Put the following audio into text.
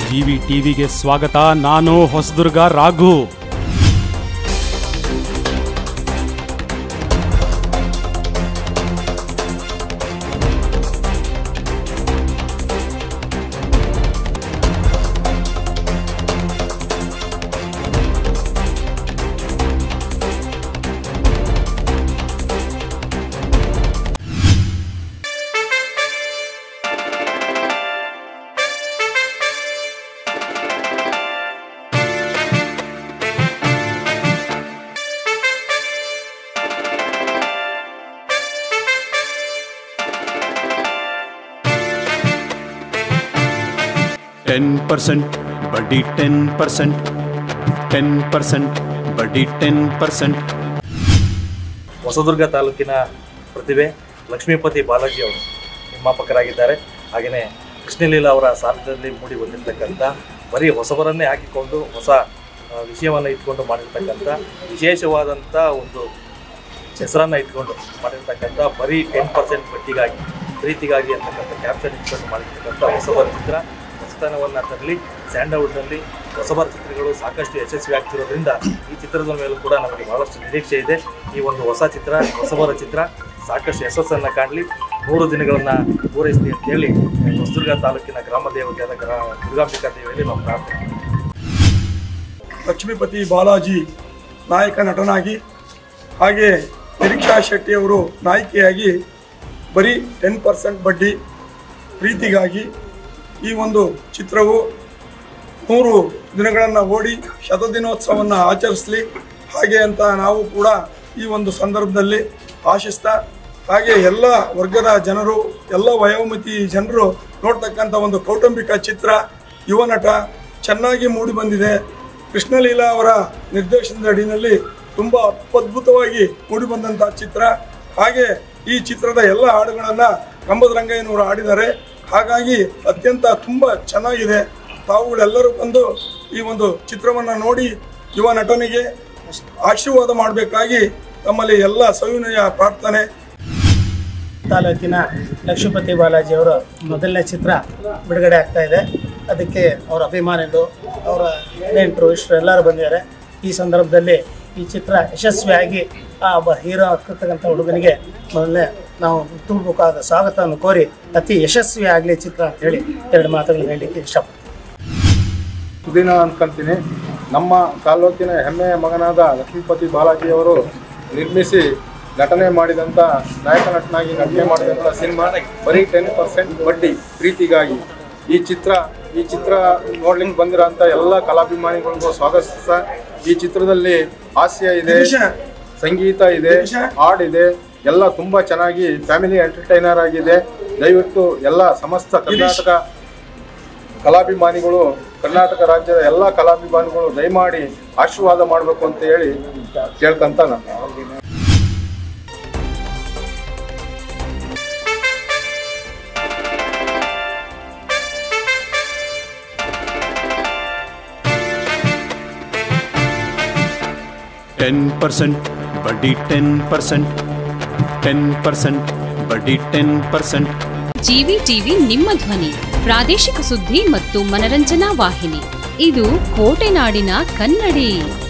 GV ಟಿವಿಗೆ ಸ್ವಾಗತ ನಾನು ಹೊಸದುರ್ಗ ರಾಘು ಟೆನ್ ಪರ್ಸೆಂಟ್ ಬಡ್ಡಿ ಟೆನ್ ಪರ್ಸೆಂಟ್ ಟೆನ್ ಪರ್ಸೆಂಟ್ ಬಡ್ಡಿ ಟೆನ್ ಪರ್ಸೆಂಟ್ ಹೊಸದುರ್ಗ ತಾಲೂಕಿನ ಪ್ರತಿಭೆ ಲಕ್ಷ್ಮೀಪತಿ ಬಾಲಾಜಿ ಅವರು ನಿರ್ಮಾಪಕರಾಗಿದ್ದಾರೆ ಹಾಗೆಯೇ ಕೃಷ್ಣಲೀಲಾ ಅವರ ಸಾರಥ್ಯದಲ್ಲಿ ಮೂಡಿ ಬಂದಿರತಕ್ಕಂಥ ಬರೀ ಹೊಸಬರನ್ನೇ ಹಾಕಿಕೊಂಡು ಹೊಸ ವಿಷಯವನ್ನು ಇಟ್ಕೊಂಡು ಮಾಡಿರ್ತಕ್ಕಂಥ ವಿಶೇಷವಾದಂಥ ಒಂದು ಹೆಸರನ್ನು ಇಟ್ಕೊಂಡು ಮಾಡಿರ್ತಕ್ಕಂಥ ಬರೀ ಟೆನ್ ಪರ್ಸೆಂಟ್ ಬಡ್ಡಿಗಾಗಿ ಪ್ರೀತಿಗಾಗಿ ಅಂತಕ್ಕಂಥ ಕ್ಯಾಪ್ಷನ್ ಇಟ್ಕೊಂಡು ಮಾಡಿರ್ತಕ್ಕಂಥ ಹೊಸಬರ ಚಿತ್ರ ಹೊಸತನವನ್ನು ತರಲಿ ಸ್ಯಾಂಡಲ್ವುಡ್ನಲ್ಲಿ ಹೊಸಬರ ಚಿತ್ರಗಳು ಸಾಕಷ್ಟು ಯಶಸ್ವಿ ಆಗ್ತಿರೋದ್ರಿಂದ ಈ ಚಿತ್ರದ ಮೇಲೂ ಕೂಡ ನಮಗೆ ಬಹಳಷ್ಟು ನಿರೀಕ್ಷೆ ಇದೆ ಈ ಒಂದು ಹೊಸ ಚಿತ್ರ ಹೊಸಬರ ಚಿತ್ರ ಸಾಕಷ್ಟು ಯಶಸ್ಸನ್ನು ಕಾಣಲಿ ಮೂರು ದಿನಗಳನ್ನು ಪೂರೈಸಲಿ ಅಂತೇಳಿ ಹೊಸದುರ್ಗ ತಾಲೂಕಿನ ಗ್ರಾಮ ದೇವತೆಯಾದ ಗ್ರಾ ದುರ್ಗಾಂಬಿಕಾ ದೇವಿಯಲ್ಲಿ ನಾವು ಪ್ರಾರ್ಥನೆ ಲಕ್ಷ್ಮೀಪತಿ ಬಾಲಾಜಿ ನಾಯಕ ನಟನಾಗಿ ಹಾಗೆ ನಿರೀಕ್ಷಾ ಶೆಟ್ಟಿಯವರು ನಾಯಕಿಯಾಗಿ ಬರೀ ಟೆನ್ ಪರ್ಸೆಂಟ್ ಬಡ್ಡಿ ಪ್ರೀತಿಗಾಗಿ ಈ ಒಂದು ಚಿತ್ರವು ನೂರು ದಿನಗಳನ್ನು ಓಡಿ ಶತದಿನೋತ್ಸವವನ್ನು ಆಚರಿಸಲಿ ಹಾಗೆ ಅಂತ ನಾವು ಕೂಡ ಈ ಒಂದು ಸಂದರ್ಭದಲ್ಲಿ ಆಶಿಸ್ತಾ ಹಾಗೆ ಎಲ್ಲ ವರ್ಗದ ಜನರು ಎಲ್ಲ ವಯೋಮಿತಿ ಜನರು ನೋಡ್ತಕ್ಕಂಥ ಒಂದು ಕೌಟುಂಬಿಕ ಚಿತ್ರ ಯುವ ನಟ ಚೆನ್ನಾಗಿ ಮೂಡಿ ಬಂದಿದೆ ಕೃಷ್ಣಲೀಲಾ ಅವರ ನಿರ್ದೇಶನದ ಅಡಿನಲ್ಲಿ ತುಂಬ ಅದ್ಭುತವಾಗಿ ಮೂಡಿಬಂದಂಥ ಚಿತ್ರ ಹಾಗೆ ಈ ಚಿತ್ರದ ಎಲ್ಲ ಹಾಡುಗಳನ್ನು ಕಂಬದ ರಂಗಯ್ಯನವರು ಹಾಡಿದ್ದಾರೆ ಹಾಗಾಗಿ ಅತ್ಯಂತ ತುಂಬ ಚೆನ್ನಾಗಿದೆ ತಾವುಗಳೆಲ್ಲರೂ ಬಂದು ಈ ಒಂದು ಚಿತ್ರವನ್ನು ನೋಡಿ ಯುವ ನಟನಿಗೆ ಆಶೀರ್ವಾದ ಮಾಡಬೇಕಾಗಿ ತಮ್ಮಲ್ಲಿ ಎಲ್ಲ ಸವಿನಯ ಪ್ರಾರ್ಥನೆ ತಾಲೂಕಿನ ಲಕ್ಷ್ಮೀಪತಿ ಬಾಲಾಜಿ ಅವರ ಮೊದಲನೇ ಚಿತ್ರ ಬಿಡುಗಡೆ ಆಗ್ತಾ ಇದೆ ಅದಕ್ಕೆ ಅವರ ಅಭಿಮಾನಿಗಳು ಅವರ ನೆಂಟರು ಇಷ್ಟರು ಎಲ್ಲರೂ ಬಂದಿದ್ದಾರೆ ಈ ಸಂದರ್ಭದಲ್ಲಿ ಈ ಚಿತ್ರ ಯಶಸ್ವಿಯಾಗಿ ಆ ಒಬ್ಬ ಹೀರೋ ಆಗ್ತಿರ್ತಕ್ಕಂಥ ಹುಡುಗನಿಗೆ ಮೊದಲನೇ ನಾವು ತುಂಬಬೇಕಾದ ಸ್ವಾಗತವನ್ನು ಕೋರಿ ಅತಿ ಯಶಸ್ವಿ ಆಗಲಿ ಚಿತ್ರ ಅಂತ ಹೇಳಿ ಎರಡು ಮಾತುಗಳನ್ನು ಹೇಳಲಿಕ್ಕೆ ಇಷ್ಟಪಡ್ತೀನಿ ಸುದಿನ ಅನ್ಕೊಂತೀನಿ ನಮ್ಮ ತಾಲ್ಲೂಕಿನ ಹೆಮ್ಮೆಯ ಮಗನಾದ ಲಕ್ಷ್ಮೀಪತಿ ಬಾಲಾಜಿಯವರು ನಿರ್ಮಿಸಿ ನಟನೆ ಮಾಡಿದಂಥ ನಾಯಕ ನಟನಾಗಿ ನಟನೆ ಮಾಡಿದಂಥ ಸಿನಿಮಾ ಬರೀ ಟೆನ್ ಪರ್ಸೆಂಟ್ ಬಡ್ಡಿ ಪ್ರೀತಿಗಾಗಿ ಈ ಚಿತ್ರ ಈ ಚಿತ್ರ ನೋಡ್ಲಿಕ್ಕೆ ಬಂದಿರೋಂಥ ಎಲ್ಲ ಕಲಾಭಿಮಾನಿಗಳಿಗೂ ಸ್ವಾಗತಿಸ್ತಾ ಈ ಚಿತ್ರದಲ್ಲಿ ಹಾಸ್ಯ ಇದೆ ಸಂಗೀತ ಇದೆ ಹಾಡಿದೆ ಎಲ್ಲ ತುಂಬ ಚೆನ್ನಾಗಿ ಫ್ಯಾಮಿಲಿ ಎಂಟರ್ಟೈನರ್ ಆಗಿದೆ ದಯವಿಟ್ಟು ಎಲ್ಲ ಸಮಸ್ತ ಕರ್ನಾಟಕ ಕಲಾಭಿಮಾನಿಗಳು ಕರ್ನಾಟಕ ರಾಜ್ಯದ ಎಲ್ಲ ಕಲಾಭಿಮಾನಿಗಳು ದಯಮಾಡಿ ಆಶೀರ್ವಾದ ಮಾಡಬೇಕು ಅಂತ ಹೇಳಿ ಕೇಳ್ಕೊಂತ ನಾನು ಟೆನ್ ಪರ್ಸೆಂಟ್ ಬಡ್ಡಿ ಟೆನ್ ಪರ್ಸೆಂಟ್ ಟೆನ್ ಪರ್ಸೆಂಟ್ ಬಡ್ಡಿ ಟೆನ್ ಪರ್ಸೆಂಟ್ ಜಿವಿ ಟಿವಿ ನಿಮ್ಮ ಧ್ವನಿ ಪ್ರಾದೇಶಿಕ ಸುದ್ದಿ ಮತ್ತು ಮನರಂಜನಾ ವಾಹಿನಿ ಇದು ಕೋಟೆನಾಡಿನ ಕನ್ನಡಿ